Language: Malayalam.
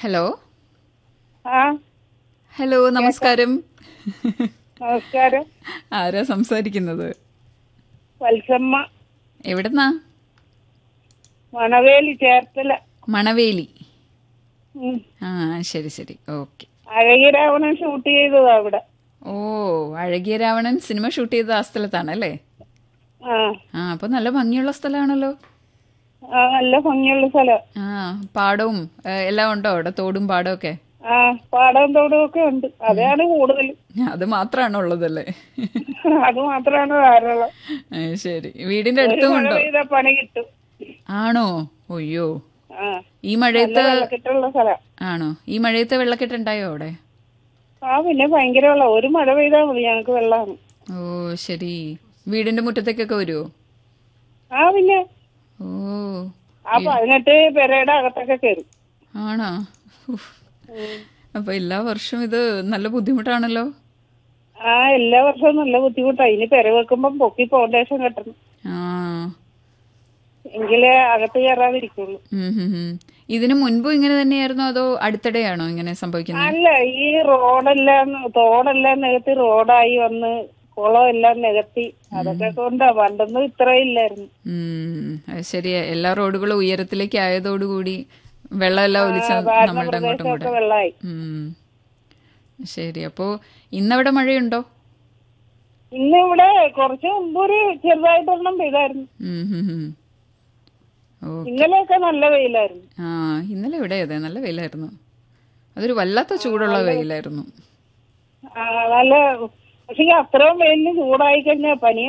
ഹലോ ആ ഹലോ നമസ്കാരം നമസ്കാരം ആരാ സംസാരിക്കുന്നത് വത്സമ്മ എവിടുന്നാ മണവേലി ചേർത്തല മണവേലി ഉം. ആ ശരി ശരി ഓക്കെ അഴകിരാവണൻ ഷൂട്ട് ചെയ്തതാ അവിടെ ഓ അഴകിയ രാവണൻ സിനിമ ഷൂട്ട് ചെയ്ത ആ സ്ഥലത്താണല്ലേ ആ ആ അപ്പൊ നല്ല ഭംഗിയുള്ള സ്ഥലമാണല്ലോ ആ നല്ല ഭംഗിയുള്ള സ്ഥലം ആ പാടവും ഏ, എല്ലാം ഉണ്ടോ അവിടെ തോടും പാടവും ഒക്കെ ആ പാടവും തോടും ഒക്കെ ഉണ്ട് അതാണ് കൂടുതൽ അത് മാത്രമാണ് ഉള്ളതല്ലേ അത് മാത്രമാണ് ധാരാളം ഏ, ശരി വീടിന്റെ ഒരു അടുത്തും മഴ ഉണ്ടോ പെയ്ത പണി കിട്ടും ആണോ ഒയ്യോ ആ ഈ നല്ല മഴയത്ത് വെള്ളക്കെട്ടുള്ള സ്ഥലം ആണോ ഈ മഴയത്ത് വെള്ളക്കെട്ടുണ്ടായോ അവിടെ ആ പിന്നെ ഭയങ്കര വെള്ളം ഒരു മഴ പെയ്താൽ മതി ഞങ്ങൾക്ക് വെള്ളമാണ് ഓ ശരി വീടിന്റെ മുറ്റത്തേക്കൊക്കെ വരുമോ ആ പിന്നെ ഓ ആ പതിനെട്ട് പെരയുടെ അകത്തൊക്കെ കയറും ആണോ ഉഫ്. അപ്പൊ എല്ലാ വർഷവും ഇത് നല്ല ബുദ്ധിമുട്ടാണല്ലോ ആ എല്ലാ വർഷവും നല്ല ബുദ്ധിമുട്ടാണ് ഇനി പെര വെക്കുമ്പം പൊക്കി ഫൗണ്ടേഷൻ കെട്ടണം ആ എങ്കിലേ അകത്ത് കയറാതിരിക്കുള്ളൂ ഉം ഹും ഹും. ഇതിനു മുൻപും ഇങ്ങനെ തന്നെയായിരുന്നോ അതോ അടുത്തിടെയാണോ ഇങ്ങനെ സംഭവിക്കുന്നത് അല്ല ഈ റോഡെല്ലാം തോടെല്ലാം നികത്തി റോഡായി വന്ന് കുളം എല്ലാം നികത്തി അതൊക്കെ കൊണ്ടാ പണ്ടൊന്നും ഇത്രയും ഇല്ലായിരുന്നു ഉം അത് ശരിയാ എല്ലാ റോഡുകളും ഉയരത്തിലേക്ക് ആയതോടുകൂടി വെള്ളമെല്ലാം ഒലിച്ച നമ്മളുടെ അങ്ങോട്ടും പ്രദേശമൊക്കെ കൂടെ വെള്ളമായി ഉം ശരി അപ്പോ ഇന്നവിടെ മഴയുണ്ടോ ഇന്ന് ഇവിടെ കുറച്ച് മുമ്പ് ഒരു ചെറുതായിട്ടൊരെണ്ണം പെയ്തായിരുന്നു ഉം ഹും ഹും. ഓ ഇന്നലെയൊക്കെ നല്ല വെയിലായിരുന്നു ആ ഇന്നലെ ഇവിടെ അതെ നല്ല വെയിലായിരുന്നു അതൊരു വല്ലാത്ത ചൂടുള്ള വെയിലായിരുന്നു ആ, നല്ല പക്ഷെ അത്രയും വെയിലിന് ചൂടായി കഴിഞ്ഞാൽ പനി